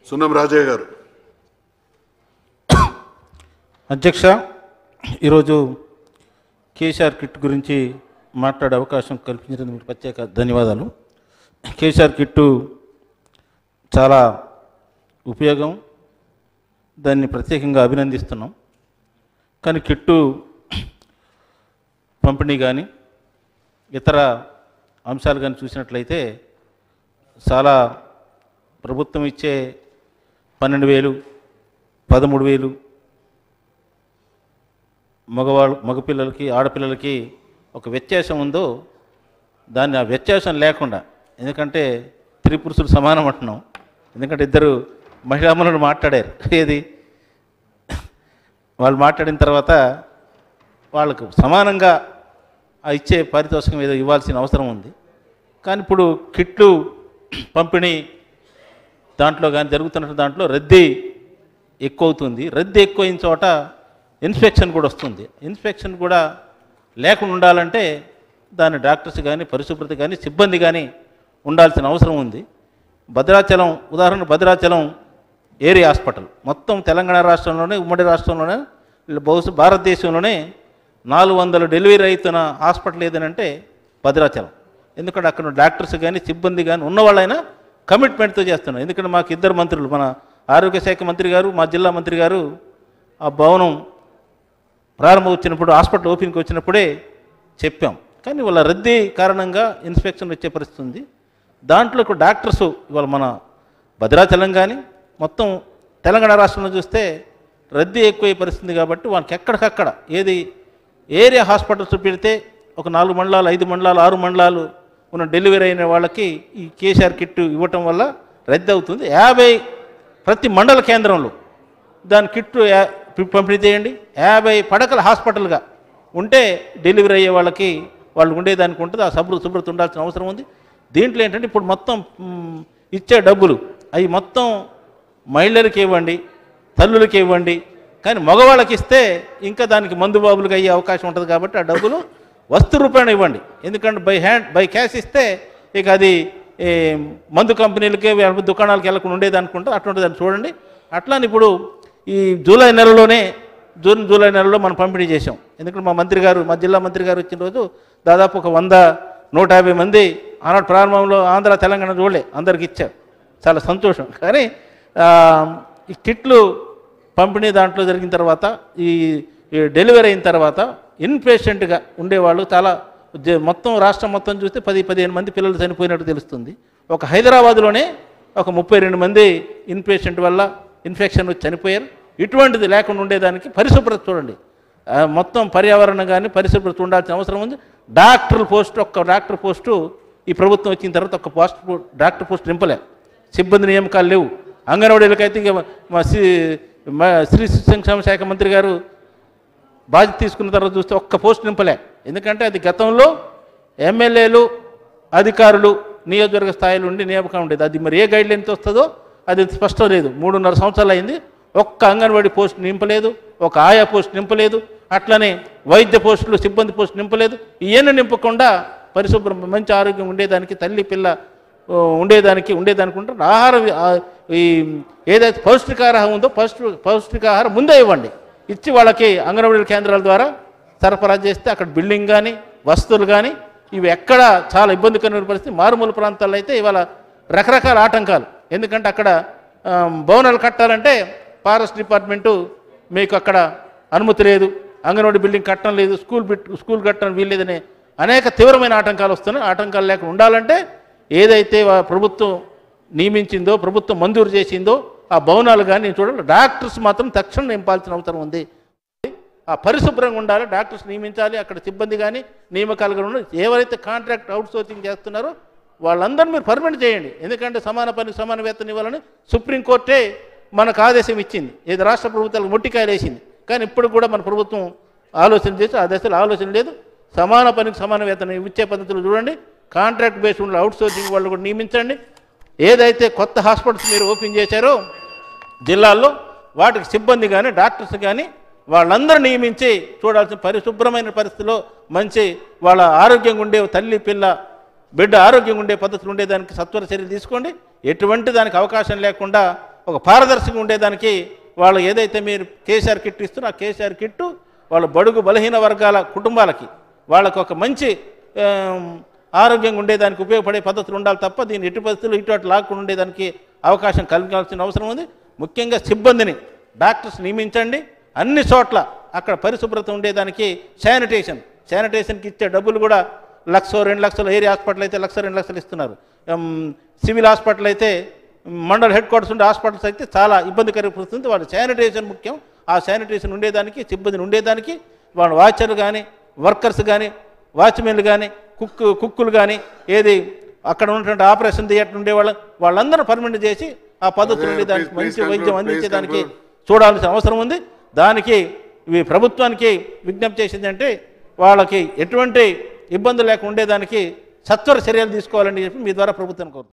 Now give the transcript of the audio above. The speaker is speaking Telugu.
సున్నం రాజయ్య గారు అధ్యక్ష ఈరోజు కేసీఆర్ కిట్ గురించి మాట్లాడే అవకాశం కల్పించినందుకు మీకు ప్రత్యేక ధన్యవాదాలు కేసీఆర్ కిట్టు చాలా ఉపయోగం దాన్ని ప్రత్యేకంగా అభినందిస్తున్నాం కానీ కిట్టు పంపిణీ కానీ ఇతర అంశాలు కానీ చూసినట్లయితే చాలా ప్రభుత్వం ఇచ్చే పన్నెండు వేలు పదమూడు వేలు మగవాళ్ళు మగపిల్లలకి ఆడపిల్లలకి ఒక వ్యత్యాసం ఉందో దాన్ని ఆ వ్యత్యాసం లేకుండా ఎందుకంటే స్త్రీ పురుషులు సమానం అంటున్నాం ఎందుకంటే ఇద్దరు మహిళామణులు మాట్లాడారు ఏది వాళ్ళు మాట్లాడిన తర్వాత వాళ్ళకు సమానంగా ఆ ఇచ్చే పారితోషికం ఏదో ఇవ్వాల్సిన అవసరం ఉంది కానీ ఇప్పుడు కిట్లు పంపిణీ దాంట్లో కానీ జరుగుతున్న దాంట్లో రద్దీ ఎక్కువ అవుతుంది రద్దీ ఎక్కువైన చోట ఇన్స్పెక్షన్ కూడా వస్తుంది ఇన్స్పెక్షన్ కూడా లేకుండా ఉండాలంటే దాని డాక్టర్స్ కానీ పరిశుభ్రత కానీ సిబ్బంది కానీ ఉండాల్సిన అవసరం ఉంది భద్రాచలం ఉదాహరణ భద్రాచలం ఏరియా హాస్పిటల్ మొత్తం తెలంగాణ రాష్ట్రంలోనే ఉమ్మడి రాష్ట్రంలోనే బహుశా భారతదేశంలోనే నాలుగు వందలు డెలివరీ అవుతున్న హాస్పిటల్ ఏదనంటే భద్రాచలం ఎందుకంటే అక్కడ ఉన్న డాక్టర్స్ కానీ సిబ్బంది కానీ ఉన్నవాళ్ళైనా కమిట్మెంట్తో చేస్తున్నారు ఎందుకంటే మాకు ఇద్దరు మంత్రులు మన ఆరోగ్య శాఖ మంత్రి గారు మా జిల్లా మంత్రి గారు ఆ భవనం ప్రారంభం వచ్చినప్పుడు హాస్పిటల్ ఓపెన్కి వచ్చినప్పుడే చెప్పాం కానీ వాళ్ళ రద్దీ కారణంగా ఇన్స్పెక్షన్ వచ్చే పరిస్థితి ఉంది దాంట్లో ఇప్పుడు డాక్టర్స్ ఇవాళ మన భద్రాచలం కానీ మొత్తం తెలంగాణ రాష్ట్రంలో చూస్తే రద్దీ ఎక్కువే పరిస్థితి కాబట్టి వాళ్ళకి ఎక్కడికక్కడ ఏది ఏరియా హాస్పిటల్స్ పెడితే ఒక నాలుగు మండలాలు ఐదు మండలాలు ఆరు మండలాలు ఉన్న డెలివరీ అయిన వాళ్ళకి ఈ కేసీఆర్ కిట్ ఇవ్వటం వల్ల రద్దు అవుతుంది యాభై ప్రతి మండల కేంద్రంలో దాని కిట్ యా- పి- పంపిణీ చేయండి యాభై పడకల హాస్పిటల్గా ఉంటే డెలివరీ అయ్యే వాళ్ళకి వాళ్ళు ఉండేదానికి ఉంటుంది ఆ శుభ్ర శుభ్రత ఉండాల్సిన అవసరం ఉంది దీంట్లో ఏంటంటే ఇప్పుడు మొత్తం మ్, ఇచ్చే డబ్బులు అవి మొత్తం మహిళలకి ఇవ్వండి తల్లులకి ఇవ్వండి కానీ మగవాళ్ళకి ఇస్తే ఇంకా దానికి మందు బాబులకు అయ్యే అవకాశం ఉంటుంది కాబట్టి ఆ డబ్బులు వస్తు రూపాయన ఇవ్వండి ఎందుకంటే బై హ్యాండ్ బై క్యాష్ ఇస్తే ఇక అది ఏ, మందు కంపెనీలకి లేకపోతే దుకాణాలకు వెళ్ళకుండా ఉండేది అనుకుంటే అటువంటి దాన్ని చూడండి అట్లానే ఇప్పుడు ఈ జూలై నెలలోనే జూన్ జూలై నెలలో మనం పంపిణీ చేసాం ఎందుకంటే మా మంత్రి గారు మా జిల్లా మంత్రి గారు వచ్చిన రోజు దాదాపు ఒక వంద నూట యాభై మంది ఆనాడు ప్రారంభంలో ఆంధ్ర తెలంగాణ చూడలే అందరికి ఇచ్చారు చాలా సంతోషం కానీ ఆ, ఈ కిట్లు పంపిణీ దాంట్లో జరిగిన తర్వాత ఈ ఈ డెలివరీ అయిన తర్వాత ఇన్పేషెంట్గా ఉండేవాళ్ళు చాలా జ- మొత్తం రాష్ట్రం మొత్తం చూస్తే పది పదిహేను మంది పిల్లలు చనిపోయినట్టు తెలుస్తుంది ఒక హైదరాబాద్లోనే ఒక ముప్పై రెండు మంది ఇన్పేషెంట్ వల్ల ఇన్ఫెక్షన్ వచ్చి చనిపోయారు ఇటువంటిది లేకుండా ఉండేదానికి పరిశుభ్రత చూడండి ఆ, మొత్తం పర్యావరణం కానీ పరిశుభ్రత ఉండాల్సిన అవసరం ఉంది డాక్టర్ పోస్ట్ ఒక్క డాక్టర్ పోస్టు ఈ ప్రభుత్వం వచ్చిన తర్వాత ఒక పోస్ట్ డాక్టర్ పోస్ట్ నింపలే సిబ్బంది నియామకాలు లేవు అంగన్వాడీలకైతే ఇంకా మా శ్రీ మా స్త్రీ శిశు సంక్షేమ శాఖ మంత్రి గారు బాధ్యత తీసుకున్న తర్వాత చూస్తే ఒక్క పోస్ట్ నింపలే ఎందుకంటే అది గతంలో ఎమ్మెల్యేలు అధికారులు నియోజకవర్గ స్థాయిలో ఉండి నియామకం ఉండేది అది మరి ఏ గైడ్ లైన్తో వస్తుందో అది స్పష్టం లేదు మూడున్నర సంవత్సరాలు అయింది ఒక్క అంగన్వాడీ పోస్ట్ నింపలేదు ఒక ఆయా పోస్ట్ నింపలేదు అట్లనే వైద్య పోస్టులు సిబ్బంది పోస్ట్ నింపలేదు ఇవన్నీ నింపకుండా పరిశుభ్రం మంచి ఆరోగ్యం ఉండేదానికి తల్లి పిల్ల ఓ, ఉండేదానికి ఉండేదానికి ఉంటారు ఆహారం ఆ, ఈ ఏదైతే పౌష్టికాహారం ఉందో పౌష్టి పౌష్టికాహారం ముందే ఇవ్వండి ఇచ్చి వాళ్ళకి అంగన్వాడీ కేంద్రాల ద్వారా సరఫరా చేస్తే అక్కడ బిల్డింగ్ కానీ వస్తువులు కానీ ఇవి ఎక్కడ చాలా ఇబ్బందికరమైన పరిస్థితి మారుమూల ప్రాంతాల్లో అయితే ఇవాళ రకరకాల ఆటంకాలు ఎందుకంటే అక్కడ ఆ, భవనాలు కట్టాలంటే ఫారెస్ట్ డిపార్ట్మెంటు మీకు అక్కడ అనుమతి లేదు అంగన్వాడీ బిల్డింగ్ కట్టడం లేదు స్కూల్ బిట్ స్కూల్ కట్టడం వీల్లేదనే అనేక తీవ్రమైన ఆటంకాలు వస్తున్నాయి ఆటంకాలు లేకుండా ఉండాలంటే ఏదైతే వా- ప్రభుత్వం నియమించిందో ప్రభుత్వం మంజూరు చేసిందో ఆ భవనాలు కానీ చూడాలి డాక్టర్స్ మాత్రం తక్షణం నింపాల్సిన అవసరం ఉంది ఆ పరిశుభ్రంగా ఉండాలి డాక్టర్స్ నియమించాలి అక్కడ సిబ్బంది కానీ నియామకాలు కానీ ఉండాలి ఎవరైతే కాంట్రాక్ట్ అవుట్ సోర్సింగ్ చేస్తున్నారో వాళ్ళందరినీ మీరు పర్మనెంట్ చేయండి ఎందుకంటే సమాన పనికి సమాన వేతనం ఇవ్వాలని సుప్రీంకోర్టే మనకు ఆదేశం ఇచ్చింది ఏది రాష్ట్ర ప్రభుత్వాలకు మొట్టికాయలు వేసింది కానీ ఇప్పుడు కూడా మన ప్రభుత్వం ఆలోచన చేసి ఆ దశలో ఆలోచన లేదు సమాన పనికి సమాన వేతనం ఇచ్చే పద్ధతులు చూడండి కాంట్రాక్ట్ బేస్డ్ ఉన్న అవుట్ సోర్సింగ్ వాళ్ళు కూడా నియమించండి ఏదైతే కొత్త హాస్పిటల్స్ మీరు ఓపెన్ చేశారో జిల్లాల్లో వాటికి సిబ్బంది కానీ డాక్టర్స్ కానీ వాళ్ళందరూ నియమించి చూడాల్సిన పరిశుభ్రమైన పరిస్థితిలో మంచి వాళ్ళ ఆరోగ్యంగా ఉండే తల్లి పిల్ల బిడ్డ ఆరోగ్యంగా ఉండే పద్ధతులు ఉండేదానికి సత్వర చర్యలు తీసుకోండి ఎటువంటి దానికి అవకాశం లేకుండా ఒక పారదర్శకంగా ఉండేదానికి వాళ్ళు ఏదైతే మీరు కేసీఆర్ కిట్ ఇస్తారో ఆ కేసీఆర్ కిట్టు వాళ్ళ బడుగు బలహీన వర్గాల కుటుంబాలకి వాళ్ళకు ఒక మంచి ఆమ్, ఆరోగ్యంగా ఉండేదానికి ఉపయోగపడే పద్ధతులు ఉండాలి తప్ప దీన్ని ఎట్టి పరిస్థితుల్లో ఇటు అటు లాక్కుండా ఉండేదానికి అవకాశం కలగాల్సిన అవసరం ఉంది ముఖ్యంగా సిబ్బందిని డాక్టర్స్ నియమించండి అన్ని చోట్ల అక్కడ పరిశుభ్రత ఉండేదానికి శానిటేషన్ శానిటేషన్కి ఇచ్చే డబ్బులు కూడా లక్ష రెండు లక్షలు ఏరియా హాస్పిటల్ అయితే లక్ష రెండు లక్షలు ఇస్తున్నారు ఎం, సివిల్ హాస్పిటల్ అయితే మండల హెడ్ క్వార్టర్స్ ఉండే హాస్పిటల్స్ అయితే చాలా ఇబ్బందికర పరిస్థితి వాళ్ళ శానిటేషన్ ముఖ్యం ఆ శానిటేషన్ ఉండేదానికి సిబ్బందిని ఉండేదానికి వాళ్ళ వాచర్లు కానీ వర్కర్స్ కానీ వాచ్మెన్లు కానీ కుక్ కుక్కులు కానీ ఏది అక్కడ ఉన్నటువంటి ఆపరేషన్ థియేటర్ ఉండేవాళ్ళు వాళ్ళందరూ పర్మనెంట్ చేసి ఆ పద్ధతులు అదే, ఉండేదానికి please, మంచి please వైద్యం conclude, అందించేదానికి please చూడాల్సిన అవసరం ఉంది దానికి ఇవి ప్రభుత్వానికి విజ్ఞప్తి చేసింది అంటే వాళ్ళకి ఎటువంటి ఇబ్బంది లేకుండా ఉండేదానికి సత్వర చర్యలు తీసుకోవాలని చెప్పి మీ ద్వారా ప్రభుత్వానికి కోరుతున్నాను